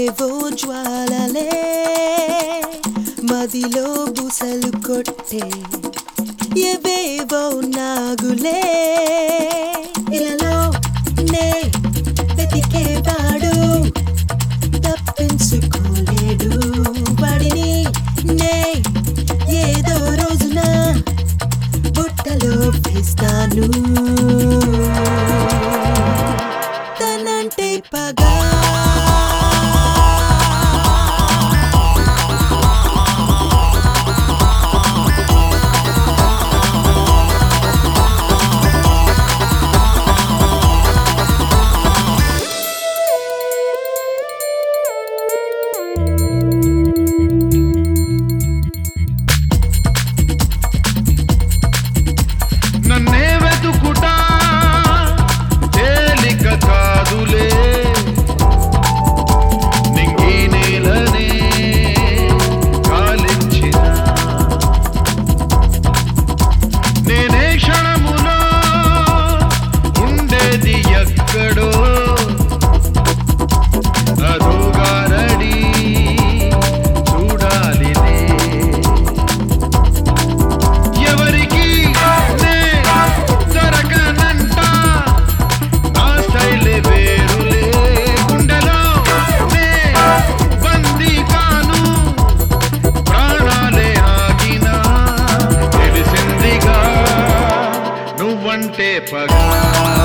ఏవేవో జ్వాలలే మదిలో బుసలు కొట్టే ఏవేవో నాగులే ఇలలో నే వెతికేవాడు తప్పించుకోలేడు వాడిని నే ఏదో రోజున బుట్టలో వేస్తాను తనంటే పగా నన్నే వెతుకుటా తేలిక కాదులే నింగి నేలనే కాలించిన నేనే క్షణములో ఉండేది ఎక్కడో అదోగారడి చూడాలినే ఎవరికి నే దొరకనంట నా స్టైలే వేరులే గుండెలో నే బందీ కాను ప్రాణాలే ఆగినా తెలిసిందిగా నువ్వంటే పగా